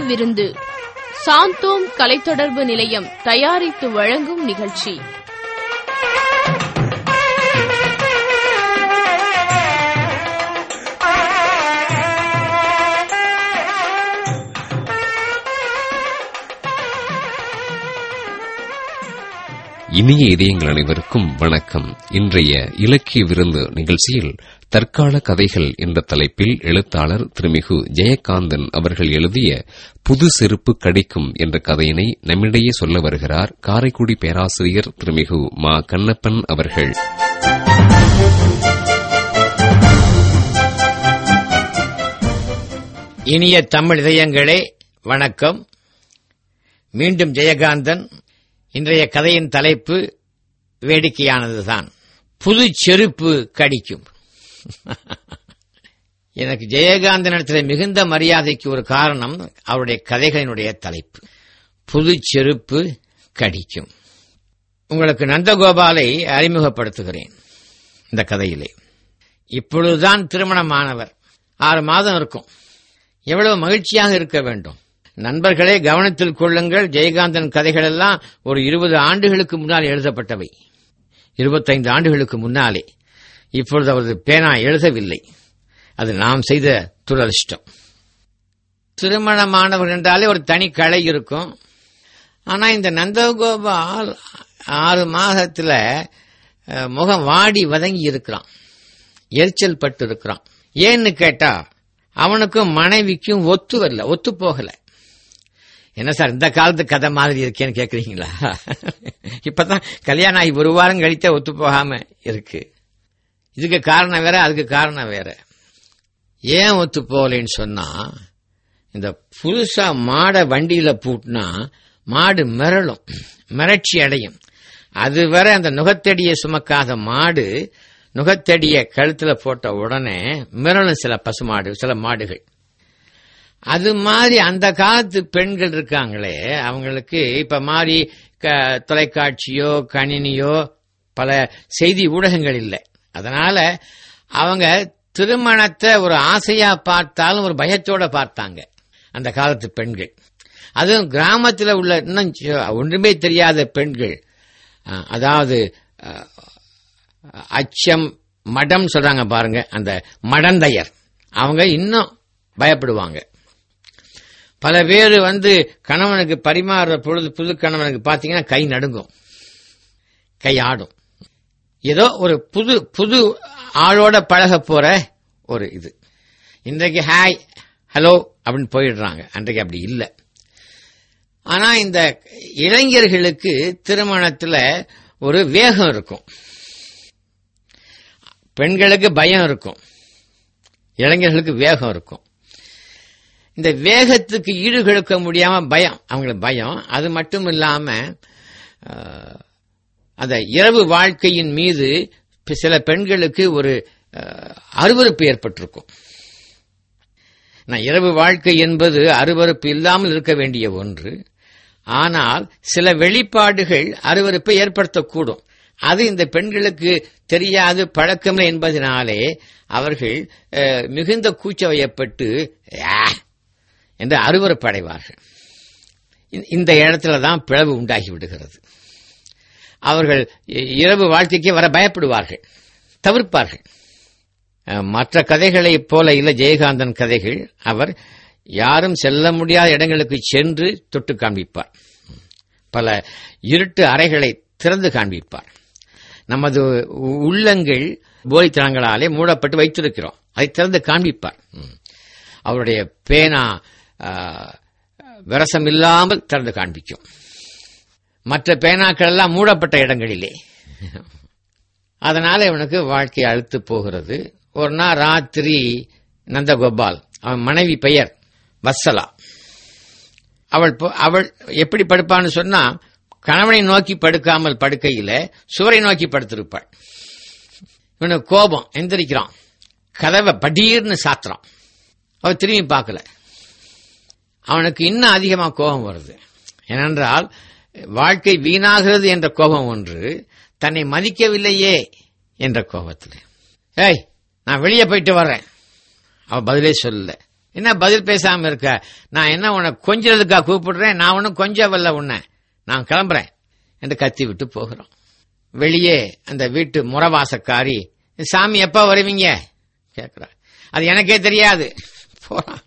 விருந்து சாந்தோம் கலைத்தொடர்பு நிலையம் தயாரித்து வழங்கும் நிகழ்ச்சி இனிய இதயங்கள் அனைவருக்கும் வணக்கம் இன்றைய இலக்கிய விருந்து நிகழ்ச்சியில் தற்கால கதைகள் என்ற தலைப்பில் எழுத்தாளர் திருமிகு ஜெயகாந்தன் அவர்கள் எழுதிய புது செருப்பு கடிக்கும் என்ற கதையினை நம்மிடையே சொல்ல வருகிறார் காரைக்குடி பேராசிரியர் திருமிகு மா கண்ணப்பன் அவர்கள் இனிய தமிழ் இதயங்களே வணக்கம் மீண்டும் ஜெயகாந்தன் இன்றைய கதையின் தலைப்பு வேடிக்கையானதுதான் புது செருப்பு கடிக்கும் எனக்கு ஜெயகாந்தனிடத்தில் மிகுந்த மரியாதைக்கு ஒரு காரணம் அவருடைய கதைகளினுடைய தலைப்பு புது செருப்பு கடிக்கும் உங்களுக்கு நந்தகோபாலை அறிமுகப்படுத்துகிறேன் இந்த கதையிலே இப்பொழுதுதான் திருமணமானவர் ஆறு மாதம் இருக்கும் எவ்வளவு மகிழ்ச்சியாக இருக்க வேண்டும் நண்பர்களே கவனத்தில் கொள்ளுங்கள் ஜெயகாந்தன் கதைகள் எல்லாம் ஒரு இருபது ஆண்டுகளுக்கு முன்னால் எழுதப்பட்டவை இருபத்தைந்து ஆண்டுகளுக்கு முன்னாலே இப்பொழுது அவரது பேனா எழுதவில்லை அது நாம் செய்த துரதிர்ஷ்டம் திருமணமானவர் என்றாலே ஒரு தனி கலை இருக்கும் ஆனா இந்த நந்தகோபால் ஆறு மாதத்துல அஹ், முகம் வாடி வதங்கி இருக்கிறான் எரிச்சல் பட்டு இருக்கிறான் ஏன்னு கேட்டா அவனுக்கும் மனைவிக்கும் ஒத்து வரல ஒத்து போகல என்ன சார் இந்த காலத்து கதை மாதிரி இருக்கேன்னு கேக்குறீங்களா இப்பதான் கல்யாணம் ஆகி ஒரு வாரம் கழித்தே ஒத்து போகாம இருக்கு இதுக்கு காரணம் வேற அதுக்கு காரணம் வேற ஏன் ஒத்து போகலைன்னு சொன்னா இந்த புதுசா மாடை வண்டியில பூட்டினா மாடு மிரளும் மிரட்சி அடையும் அதுவரை அந்த நுகத்தடியை சுமக்காத மாடு நுகத்தடிய கழுத்துல போட்ட உடனே மிரளும் சில பசுமாடு சில மாடுகள் அது மாதிரி அந்த காலத்து பெண்கள் இருக்காங்களே அவங்களுக்கு இப்ப மாதிரி க- தொலைக்காட்சியோ கணினியோ பல செய்தி ஊடகங்கள் இல்லை அதனால அவங்க திருமணத்தை ஒரு ஆசையா பார்த்தாலும் ஒரு பயத்தோட பார்த்தாங்க அந்த காலத்து பெண்கள் அதுவும் கிராமத்துல உள்ள இன்னும் ச- ஒன்றுமே தெரியாத பெண்கள் அஹ், அதாவது அஹ், அச்சம் மடம் சொல்றாங்க பாருங்க அந்த மடந்தையர் அவங்க இன்னும் பயப்படுவாங்க பல பேர் வந்து கணவனுக்கு பரிமாறுற பொழுது புது கணவனுக்கு பாத்தீங்கன்னா கை நடுங்கும் கை ஆடும் ஏதோ ஒரு புது புது ஆளோட பழக போற ஒரு இது இன்றைக்கு ஹாய் ஹலோ அப்படின்னு போயிடுறாங்க அன்றைக்கு அப்படி இல்லை ஆனா இந்த இளைஞர்களுக்கு திருமணத்துல ஒரு வேகம் இருக்கும் பெண்களுக்கு பயம் இருக்கும் இளைஞர்களுக்கு வேகம் இருக்கும் இந்த வேகத்துக்கு ஈடு கொடுக்க முடியாம பயம் அவங்களுக்கு பயம் அது மட்டும் இல்லாம அஹ், அந்த இரவு வாழ்க்கையின் மீது சில பெண்களுக்கு ஒரு அஹ், அருவருப்பு ஏற்பட்டிருக்கும் நான் இரவு வாழ்க்கை என்பது அருவருப்பு இல்லாமல் இருக்க வேண்டிய ஒன்று ஆனால் சில வெளிப்பாடுகள் அருவருப்பை ஏற்படுத்தக்கூடும் அது இந்த பெண்களுக்கு தெரியாது பழக்கமே என்பதனாலே அவர்கள் அஹ், மிகுந்த கூச்சவையப்பட்டு "ஆ" என்று அருவருப்பு அடைவார்கள் இந்த- இந்த இடத்துல தான் பிளவு உண்டாகி விடுகிறது அவர்கள் இ- இரவு வாழ்க்கைக்கு வர பயப்படுவார்கள் தவிர்ப்பார்கள் அஹ், மற்ற கதைகளைப் போல இல்ல ஜெயகாந்தன் கதைகள் அவர் யாரும் செல்ல முடியாத இடங்களுக்கு சென்று தொட்டு காண்பிப்பார் பல இருட்டு அறைகளை திறந்து காண்பிப்பார் நமது உ- உள்ளங்கள் போலித்தனங்களாலே மூடப்பட்டு வைத்திருக்கிறோம் அதை திறந்து காண்பிப்பார் ம். அவருடைய பேனா ஆ, விரசம் இல்லாமல் திறந்து காண்பிக்கும் மற்ற பேனாக்கள் எல்லாம் மூடப்பட்ட இடங்களிலே அதனால இவனுக்கு வாழ்க்கை அழுத்து போகிறது ஒரு நாள் ராத்திரி நந்தகோபால் அவன் மனைவி பெயர் வத்சலா அவள் பொ- அவள் எப்படி படுப்பான்னு சொன்னா கணவனை நோக்கி படுக்காமல் படுக்கையில சுவரை நோக்கி படுத்திருப்பாள் இவனுக்கு கோபம் எந்திரிக்கிறான் கதவை படீர்னு சாத்துறான் அவ திரும்பி பார்க்கல அவனுக்கு இன்னும் அதிகமா கோபம் வருது ஏனென்றால் வாழ்க்கை வீணாகிறது என்ற கோபம் ஒன்று தன்னை மதிக்கவில்லையே என்ற கோபத்தில் ஏய் நான் வெளியே போயிட்டு வர்றேன் அவ பதிலே சொல்லல என்ன பதில் பேசாம இருக்க நான் என்ன உன்னை கொஞ்சதுக்கா கூப்பிடுறேன் நான் ஒன்னும் கொஞ்சம் வரல உன்னை நான் கிளம்புறேன் என்று கத்தி விட்டு போகிறோம் வெளியே அந்த வீட்டு முறவாசக்காரி சாமி எப்ப வருவீங்க கேக்குறா அது எனக்கே தெரியாது போறான்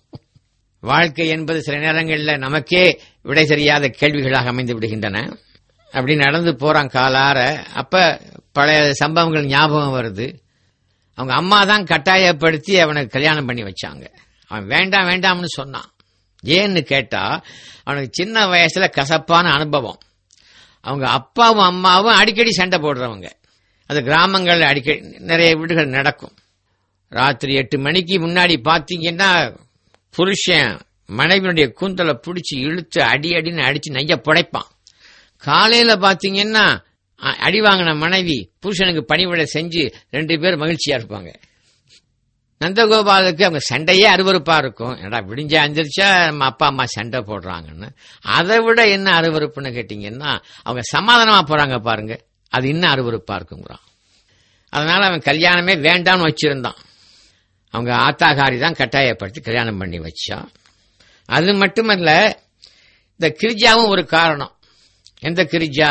வாழ்க்கை என்பது சில நேரங்களில் நமக்கே விடை தெரியாத கேள்விகளாக அமைந்து விடுகின்றன அப்படி நடந்து போறான் காலார அப்ப பழைய சம்பவங்கள் ஞாபகம் வருது அவங்க அம்மா தான் கட்டாயப்படுத்தி அவனுக்கு கல்யாணம் பண்ணி வச்சாங்க அவன் வேண்டாம் வேண்டாம்னு சொன்னான் ஏன்னு கேட்டா அவனுக்கு சின்ன வயசுல கசப்பான அனுபவம் அவங்க அப்பாவும் அம்மாவும் அடிக்கடி சண்டை போடுறவங்க அது கிராமங்கள்ல அடிக்கடி நிறைய வீடுகள் நடக்கும் ராத்திரி எட்டு மணிக்கு முன்னாடி பாத்தீங்கன்னா புருஷன் மனைவியுடைய கூந்தலை பிடிச்சி இழுத்து அடி அடின்னு அடிச்சு நெய்ய புடைப்பான் காலையில பாத்தீங்கன்னா அ- அடி வாங்கின மனைவி புருஷனுக்கு பணிவிடை செஞ்சு ரெண்டு பேர் மகிழ்ச்சியா இருப்பாங்க நந்தகோபாலுக்கு அவங்க சண்டையே அருவருப்பா இருக்கும் ஏடா விடிஞ்சா அந்திரிச்சா நம்ம அப்பா அம்மா சண்டை போடுறாங்கன்னு அதை விட என்ன அருவருப்புன்னு கேட்டீங்கன்னா அவங்க சமாதானமா போறாங்க பாருங்க அது இன்னும் அருவருப்பா இருக்குங்கிறான் அதனால அவன் கல்யாணமே வேண்டாம்னு வச்சிருந்தான் அவங்க ஆத்தாகாரி தான் கட்டாயப்படுத்தி கல்யாணம் பண்ணி வச்சான் அது மட்டுமல்ல இந்த கிரிஜாவும் ஒரு காரணம் எந்த கிரிஜா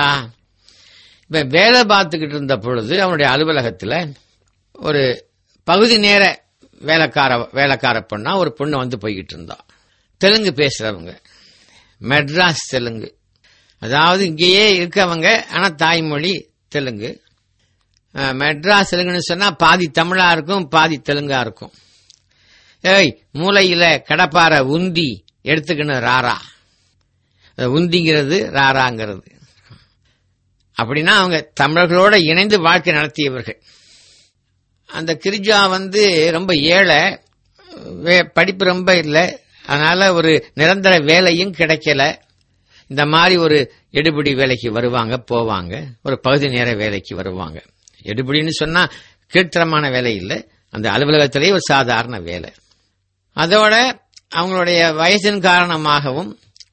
இப்ப வேலை பார்த்துக்கிட்டு இருந்த பொழுது அவனுடைய அலுவலகத்துல ஒரு பகுதி நேர வேலைக்கார வேலைக்கார பொண்ணா ஒரு பொண்ணு வந்து போய்கிட்டு இருந்தா தெலுங்கு பேசுறவங்க மெட்ராஸ் தெலுங்கு அதாவது இங்கேயே இருக்கவங்க ஆனா தாய்மொழி தெலுங்கு அஹ், மெட்ராஸ் தெலுங்குன்னு சொன்னா பாதி தமிழா இருக்கும் பாதி தெலுங்கா இருக்கும் ஏய் மூளையில கடப்பார உந்தி எடுத்துக்கணும் ராரா அது உந்திங்கிறது ராராங்கிறது அப்படின்னா அவங்க தமிழர்களோட இணைந்து வாழ்க்கை நடத்தியவர்கள் அந்த கிரிஜா வந்து ரொம்ப ஏழை வே- படிப்பு ரொம்ப இல்லை அதனால ஒரு நிரந்தர வேலையும் கிடைக்கல இந்த மாதிரி ஒரு எடுபிடி வேலைக்கு வருவாங்க போவாங்க ஒரு பகுதி நேர வேலைக்கு வருவாங்க எடுபிடின்னு சொன்னா கீழ்த்தரமான வேலை இல்லை அந்த அலுவலகத்திலேயே ஒரு சாதாரண வேலை அதோட அவங்களுடைய வயசின் காரணமாகவும்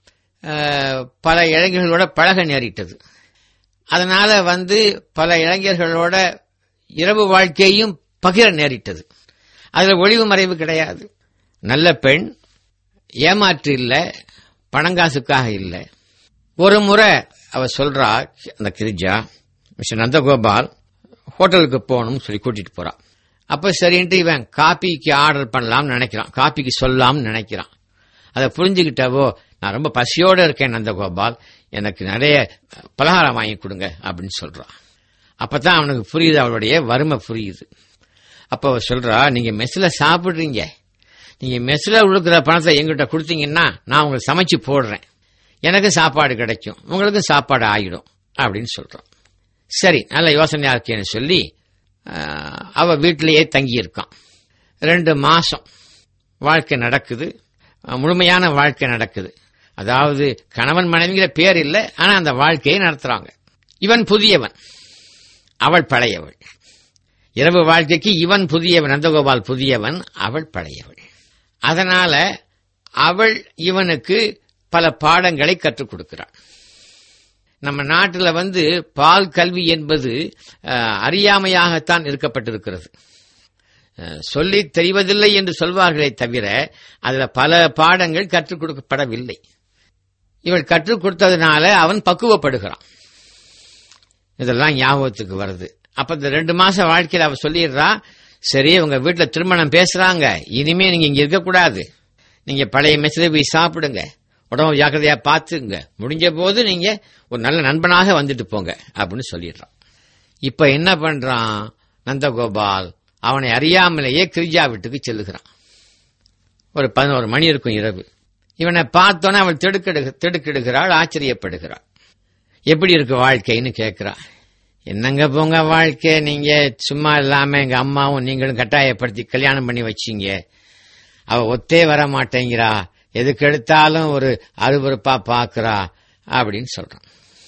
அஹ், பல இளைஞர்களோட பழக நேரிட்டது அதனால வந்து பல இளைஞர்களோட இரவு வாழ்க்கையும் பகிர நேரிட்டது அதுல ஒளிவு மறைவு கிடையாது நல்ல பெண் ஏமாற்று இல்ல பணங்காசுக்காக இல்ல ஒரு முறை அவ சொல்றா அந்த கிரிஜா மிஸ்டர் நந்தகோபால் ஹோட்டலுக்கு போகணும்னு சொல்லி கூட்டிட்டு போறா அப்ப சரின்ட்டு இவன் காப்பிக்கு ஆர்டர் பண்ணலாம்னு நினைக்கிறான் காப்பிக்கு சொல்லலாம்னு நினைக்கிறான் அதை புரிஞ்சுக்கிட்டவோ நான் ரொம்ப பசியோட இருக்கேன் நந்தகோபால் எனக்கு நிறைய பலகாரம் வாங்கி கொடுங்க அப்படின்னு சொல்றான் அப்பதான் அவனுக்கு புரியுது அவளுடைய வறுமை புரியுது அப்ப அவ சொல்றா நீங்க மெஸ்ல சாப்பிடுறீங்க நீங்க மெஸ்ல உழுக்கிற பணத்தை எங்கிட்ட கொடுத்தீங்கன்னா நான் உங்களுக்கு சமைச்சு போடுறேன் எனக்கு சாப்பாடு கிடைக்கும் உங்களுக்கு சாப்பாடு ஆகிடும் அப்படின்னு சொல்றான் சரி நல்ல யோசனையா இருக்கேன்னு சொல்லி ஆஹ், அவ வீட்டிலேயே தங்கி இருக்கான் ரெண்டு மாசம் வாழ்க்கை நடக்குது அஹ், முழுமையான வாழ்க்கை நடக்குது அதாவது கணவன் மனைவிங்கிற பேர் இல்லை ஆனா அந்த வாழ்க்கையை நடத்துறாங்க இவன் புதியவன் அவள் பழையவள் இரவு வாழ்க்கைக்கு இவன் புதியவன் நந்தகோபால் புதியவன் அவள் பழையவள் அதனால அவள் இவனுக்கு பல பாடங்களை கற்றுக் கொடுக்கிறாள் நம்ம நாட்டில் வந்து பால் கல்வி என்பது அஹ், அறியாமையாகத்தான் இருக்கப்பட்டிருக்கிறது அஹ், சொல்லித் தெரிவதில்லை என்று சொல்வார்களே தவிர அதுல பல பாடங்கள் கற்றுக் கொடுக்கப்படவில்லை இவள் கற்றுக் கொடுத்ததுனால அவன் பக்குவப்படுகிறான் இதெல்லாம் ஞாபகத்துக்கு வருது அப்ப இந்த ரெண்டு மாசம் வாழ்க்கையில அவ சொல்லிடுறா சரி உங்க வீட்டுல திருமணம் பேசுறாங்க இனிமே நீங்க இங்க இருக்கக்கூடாது நீங்க பழைய மெஸ்ல போய் சாப்பிடுங்க உடம்பு ஜாக்கிரதையா பார்த்துங்க முடிஞ்ச போது நீங்க ஒரு நல்ல நண்பனாக வந்துட்டு போங்க அப்படின்னு சொல்லிடுறான் இப்ப என்ன பண்றான் நந்தகோபால் அவனை அறியாமலேயே கிரிஜா வீட்டுக்கு செல்லுகிறான் ஒரு பதினோரு மணி இருக்கும் இரவு இவனை பார்த்தோன்னே அவள் திடுக்கிடு திடுக்கிடுகிறாள் ஆச்சரியப்படுகிறாள் எப்படி இருக்கு வாழ்க்கைன்னு கேட்கிறா என்னங்க போங்க வாழ்க்கை நீங்க சும்மா இல்லாம எங்க அம்மாவும் நீங்களும் கட்டாயப்படுத்தி கல்யாணம் பண்ணி வச்சீங்க அவ ஒத்தே வர மாட்டேங்கிறா எதுக்கு எடுத்தாலும் ஒரு அருவருப்பா பாக்குறா அப்படின்னு சொல்றான்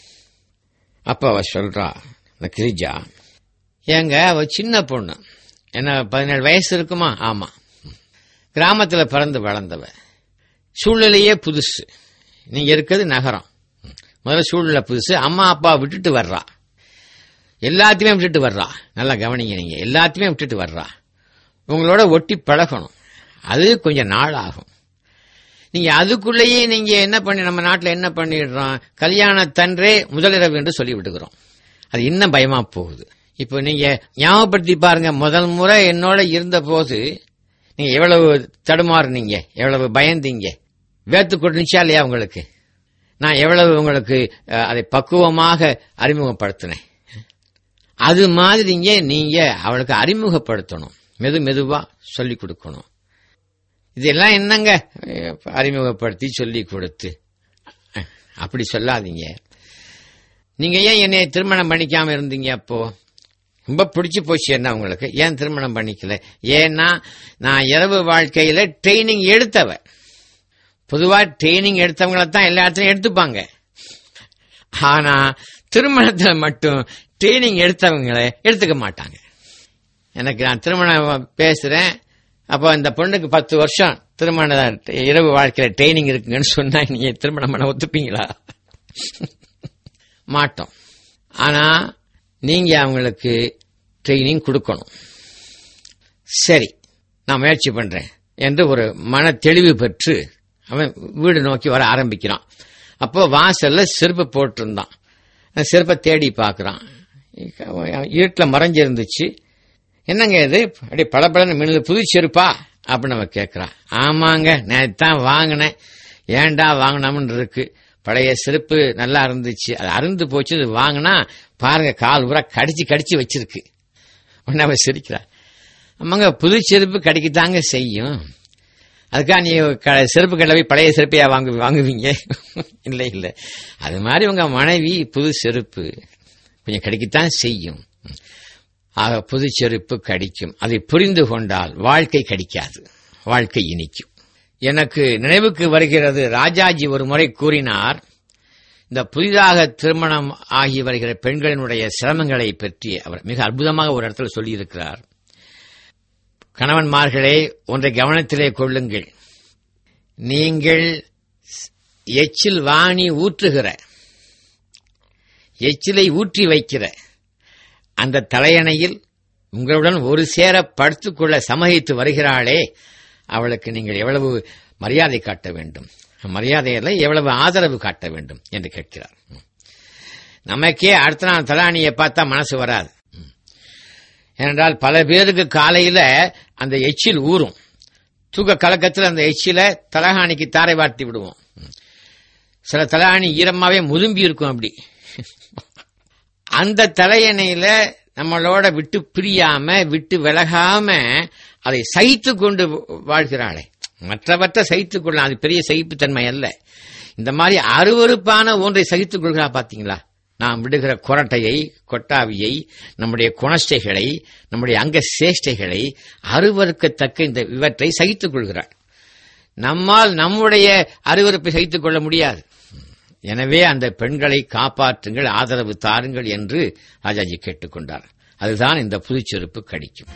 அப்ப அவ சொல்றா இந்த கிரிஜா ஏங்க அவ சின்ன பொண்ணு என்ன பதினேழு வயசு இருக்குமா ஆமா கிராமத்துல பிறந்து வளர்ந்தவ சூழ்நிலையே புதுசு நீங்க இருக்கிறது நகரம் முதல்ல சூழ்நிலை புதுசு அம்மா அப்பா விட்டுட்டு வர்றா எல்லாத்தையுமே விட்டுட்டு வர்றா நல்லா கவனிங்க நீங்க எல்லாத்தையுமே விட்டுட்டு வர்றா உங்களோட ஒட்டி பழகணும் அது கொஞ்சம் நாள் ஆகும் நீங்க அதுக்குள்ளேயே நீங்க என்ன பண்ணி நம்ம நாட்டில் என்ன பண்ணிடுறோம் கல்யாணத்தன்றே முதலிரவு என்று சொல்லி விட்டுக்கிறோம் அது இன்னும் பயமா போகுது இப்போ நீங்க ஞாபகப்படுத்தி பாருங்க முதல் முறை என்னோட இருந்த போது நீங்க எவ்வளவு தடுமாறுனீங்க எவ்வளவு பயந்தீங்க வேத்து கொட்டுச்சா இல்லையா உங்களுக்கு நான் எவ்வளவு உங்களுக்கு அஹ், அதை பக்குவமாக அறிமுகப்படுத்தினேன் அது மாதிரிங்க நீங்க அவளுக்கு அறிமுகப்படுத்தணும் மெது மெதுவா சொல்லி கொடுக்கணும் இதெல்லாம் என்னங்க அஹ், அறிமுகப்படுத்தி சொல்லி கொடுத்து அஹ், அப்படி சொல்லாதீங்க நீங்க ஏன் என்னை திருமணம் பண்ணிக்காம இருந்தீங்க அப்போ ரொம்ப பிடிச்சு போச்சு என்ன உங்களுக்கு ஏன் திருமணம் பண்ணிக்கல ஏன்னா நான் இரவு வாழ்க்கையில ட்ரைனிங் எடுத்தவ பொதுவா ட்ரைனிங் எடுத்தவங்கள தான் எல்லா இடத்துலயும் எடுத்துப்பாங்க ஆனா திருமணத்துல மட்டும் ட்ரைனிங் எடுத்தவங்களை எடுத்துக்க மாட்டாங்க எனக்கு நான் திருமணம் பேசுறேன் அப்போ இந்த பொண்ணுக்கு பத்து வருஷம் திருமண இரவு வாழ்க்கையில ட்ரைனிங் இருக்குங்கன்னு சொன்னா நீங்க திருமணம் பண்ண ஒத்துப்பீங்களா மாட்டோம் ஆனா நீங்க அவங்களுக்கு ட்ரைனிங் கொடுக்கணும் சரி நான் முயற்சி பண்றேன் என்று ஒரு மன தெளிவு பெற்று அவன் வீடு நோக்கி வர ஆரம்பிக்கிறான் அப்போ வாசல்ல செருப்பு போட்டிருந்தான் அந்த செருப்பை தேடி பார்க்கறான் இருட்டில் மறைஞ்சிருந்துச்சு என்னங்க இது அப்படியே பளபளன்னு மின்னது புது செருப்பா அப்படின்னு அவன் கேட்கறான் ஆமாங்க நான் தான் வாங்கினேன் ஏன்டா வாங்கினோம்னு இருக்கு பழைய செருப்பு நல்லா இருந்துச்சு அது அருந்து போச்சு இது வாங்கினா பாருங்க கால் பூரா கடிச்சு கடிச்சு வச்சிருக்கு உடனே அவன் சிரிக்கிறான் ஆமாங்க புது செருப்பு கடிக்கத்தாங்க செய்யும் அதுக்காக நீ க- செருப்பு கடையில் போய் பழைய செருப்பையா வாங்கு வாங்குவீங்க இல்லை இல்லை அது மாதிரி உங்க மனைவி புது செருப்பு கொஞ்சம் கடிக்கத்தான் செய்யும் ஆக புது செருப்பு கடிக்கும் அதை புரிந்து கொண்டால் வாழ்க்கை கடிக்காது வாழ்க்கை இனிக்கும் எனக்கு நினைவுக்கு வருகிறது ராஜாஜி ஒரு முறை கூறினார் இந்த புதிதாக திருமணம் ஆகி வருகிற பெண்களினுடைய சிரமங்களை பற்றி அவர் மிக அற்புதமாக ஒரு இடத்துல சொல்லியிருக்கிறார் கணவன்மார்களே ஒன்றை கவனத்திலே கொள்ளுங்கள் நீங்கள் எச்சில் வாணி ஊற்றுகிற எச்சிலை ஊற்றி வைக்கிற அந்த தலையணையில் உங்களுடன் ஒரு சேர படுத்துக்கொள்ள சமகித்து வருகிறாளே அவளுக்கு நீங்கள் எவ்வளவு மரியாதை காட்ட வேண்டும் மரியாதையில் எவ்வளவு ஆதரவு காட்ட வேண்டும் என்று கேட்கிறார் நமக்கே அடுத்த நாள் தலானியை பார்த்தா மனசு வராது ஏனென்றால் பல பேருக்கு காலையில அந்த எச்சில் ஊறும் தூக்க கலக்கத்தில் அந்த எச்சில தலகாணிக்கு தாரை வார்த்தி விடுவோம் சில தலகாணி ஈரமாவே முதும்பி இருக்கும் அப்படி அந்த தலையணையில நம்மளோட விட்டு பிரியாம விட்டு விலகாம அதை சகித்து கொண்டு வாழ்கிறாளே மற்றவற்றை சகித்துக் கொள்ள அது பெரிய சகிப்புத்தன்மை அல்ல இந்த மாதிரி அருவருப்பான ஒன்றை சகித்துக் கொள்கிறா பாத்தீங்களா நாம் விடுகிற கொரட்டையை கொட்டாவியை நம்முடைய குணஸ்டைகளை நம்முடைய அங்க சேஷ்டைகளை அருவருக்கத்தக்க இந்த இவற்றை சகித்துக் கொள்கிறாள் நம்மால் நம்முடைய அருவருப்பை சகித்துக் கொள்ள முடியாது எனவே அந்த பெண்களை காப்பாற்றுங்கள் ஆதரவு தாருங்கள் என்று ராஜாஜி கேட்டுக்கொண்டார் அதுதான் இந்த புதுச்செருப்பு கடிக்கும்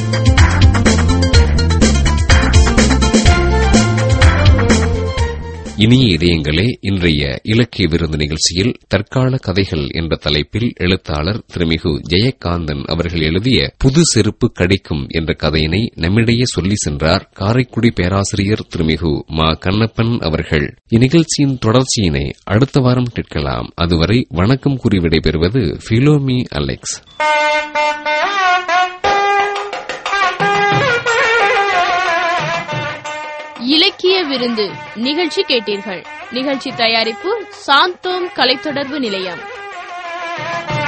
இனிய இதயங்களே இன்றைய இலக்கிய விருந்து நிகழ்ச்சியில் தற்கால கதைகள் என்ற தலைப்பில் எழுத்தாளர் திருமிகு ஜெயகாந்தன் அவர்கள் எழுதிய புது செருப்பு கடிக்கும் என்ற கதையினை நம்மிடையே சொல்லி சென்றார் காரைக்குடி பேராசிரியர் திருமிகு மா கண்ணப்பன் அவர்கள் இந்நிகழ்ச்சியின் தொடர்ச்சியினை அடுத்த வாரம் கேட்கலாம் அதுவரை வணக்கம் கூறி விடைபெறுவது பிலோமி அலெக்ஸ் இலக்கிய விருந்து நிகழ்ச்சி கேட்டீர்கள் நிகழ்ச்சி தயாரிப்பு சாந்தோம் கலைத்தொடர்பு நிலையம்